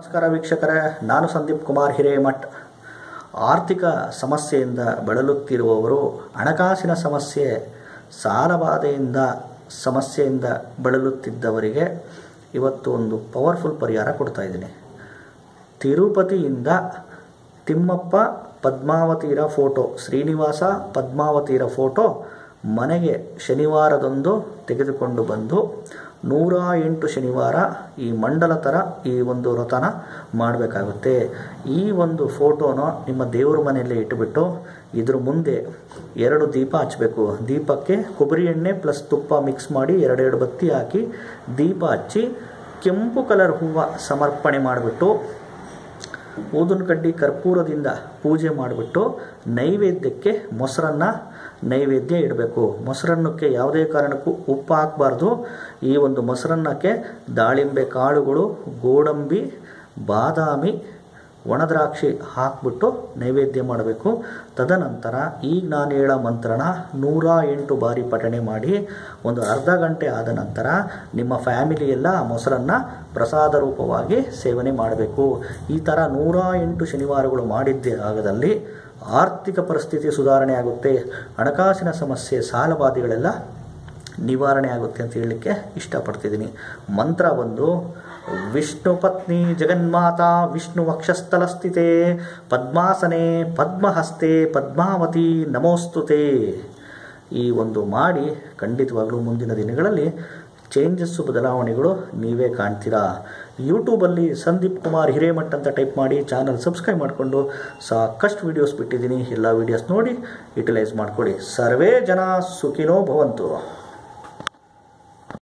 ನಮಸ್ಕಾರ ವೀಕ್ಷಕರೇ ನಾನು ಸಂದೀಪ್ ಕುಮಾರ್ ಹಿರೇಮಠ್ ಆರ್ಥಿಕ ಸಮಸ್ಯೆಯಿಂದ ಬಳಲುತ್ತಿರುವವರು ಹಣಕಾಸಿನ ಸಮಸ್ಯೆ ಸಾಲಬಾಧೆಯಿಂದ ಸಮಸ್ಯೆಯಿಂದ ಬಳಲುತ್ತಿದ್ದವರಿಗೆ ಇವತ್ತು ಒಂದು ಪವರ್ಫುಲ್ ಪರಿಹಾರ ಕೊಡ್ತಾ ಇದ್ದೀನಿ ತಿರುಪತಿಯಿಂದ ತಿಮ್ಮಪ್ಪ ಪದ್ಮಾವತಿರ ಫೋಟೋ ಶ್ರೀನಿವಾಸ ಪದ್ಮಾವತಿರ ಫೋಟೋ ಮನೆಗೆ ಶನಿವಾರದಂದು ತೆಗೆದುಕೊಂಡು ಬಂದು ನೂರ ಎಂಟು ಶನಿವಾರ ಈ ಮಂಡಲ ಥರ ಈ ಒಂದು ವ್ರತನ ಮಾಡಬೇಕಾಗುತ್ತೆ ಈ ಒಂದು ಫೋಟೋನ ನಿಮ್ಮ ದೇವ್ರ ಮನೆಯಲ್ಲೇ ಇಟ್ಟುಬಿಟ್ಟು ಇದ್ರ ಮುಂದೆ ಎರಡು ದೀಪ ಹಚ್ಚಬೇಕು ದೀಪಕ್ಕೆ ಕೊಬ್ಬರಿ ಎಣ್ಣೆ ಪ್ಲಸ್ ತುಪ್ಪ ಮಿಕ್ಸ್ ಮಾಡಿ ಎರಡೆರಡು ಬತ್ತಿ ಹಾಕಿ ದೀಪ ಹಚ್ಚಿ ಕೆಂಪು ಕಲರ್ ಹೂವು ಸಮರ್ಪಣೆ ಮಾಡಿಬಿಟ್ಟು ಊದಿನ ಕಡ್ಡಿ ಕರ್ಪೂರದಿಂದ ಪೂಜೆ ಮಾಡಿಬಿಟ್ಟು ನೈವೇದ್ಯಕ್ಕೆ ಮೊಸರನ್ನು ನೈವೇದ್ಯ ಇಡಬೇಕು ಮೊಸರನ್ನಕ್ಕೆ ಯಾವುದೇ ಕಾರಣಕ್ಕೂ ಉಪ್ಪು ಹಾಕಬಾರ್ದು ಈ ಒಂದು ಮೊಸರನ್ನಕ್ಕೆ ದಾಳಿಂಬೆ ಕಾಳುಗಳು ಗೋಡಂಬಿ ಬಾದಾಮಿ ಒಣದ್ರಾಕ್ಷಿ ಹಾಕ್ಬಿಟ್ಟು ನೈವೇದ್ಯ ಮಾಡಬೇಕು ತದನಂತರ ಈಗ ನಾನು ಹೇಳೋ ಮಂತ್ರನ ನೂರ ಎಂಟು ಬಾರಿ ಪಠಣೆ ಮಾಡಿ ಒಂದು ಅರ್ಧ ಗಂಟೆ ಆದ ನಂತರ ನಿಮ್ಮ ಫ್ಯಾಮಿಲಿ ಎಲ್ಲ ಆ ಮೊಸರನ್ನು ಪ್ರಸಾದ ರೂಪವಾಗಿ ಸೇವನೆ ಮಾಡಬೇಕು ಈ ಥರ ನೂರ ಎಂಟು ಶನಿವಾರಗಳು ಮಾಡಿದ್ದೇ ಆಗದಲ್ಲಿ ಆರ್ಥಿಕ ಪರಿಸ್ಥಿತಿ ಸುಧಾರಣೆ ಆಗುತ್ತೆ ಹಣಕಾಸಿನ ಸಮಸ್ಯೆ ಸಾಲಬಾಧೆಗಳೆಲ್ಲ ನಿವಾರಣೆ ಆಗುತ್ತೆ ಅಂತ ಹೇಳಲಿಕ್ಕೆ ಇಷ್ಟಪಡ್ತಿದ್ದೀನಿ ಮಂತ್ರ ಒಂದು ವಿಷ್ಣು ಪತ್ನಿ ಜಗನ್ಮಾತಾ ವಿಷ್ಣು ವಕ್ಷಸ್ಥಲಸ್ಥಿತೆ ಪದ್ಮಾಸನೆ ಪದ್ಮಹಸ್ತೆ ಪದ್ಮಾವತಿ ನಮೋಸ್ತುತೆ ಈ ಒಂದು ಮಾಡಿ ಖಂಡಿತವಾಗಲೂ ಮುಂದಿನ ದಿನಗಳಲ್ಲಿ ಚೇಂಜಸ್ಸು ಬದಲಾವಣೆಗಳು ನೀವೇ ಕಾಣ್ತೀರಾ ಯೂಟ್ಯೂಬಲ್ಲಿ ಸಂದೀಪ್ ಕುಮಾರ್ ಹಿರೇಮಠ್ ಅಂತ ಟೈಪ್ ಮಾಡಿ ಚಾನಲ್ ಸಬ್ಸ್ಕ್ರೈಬ್ ಮಾಡಿಕೊಂಡು ಸಾಕಷ್ಟು ವೀಡಿಯೋಸ್ ಬಿಟ್ಟಿದ್ದೀನಿ ಎಲ್ಲ ವೀಡಿಯೋಸ್ ನೋಡಿ ಯುಟಿಲೈಸ್ ಮಾಡ್ಕೊಳ್ಳಿ ಸರ್ವೇ ಜನ ಸುಖಿನೋ ಭವಂತು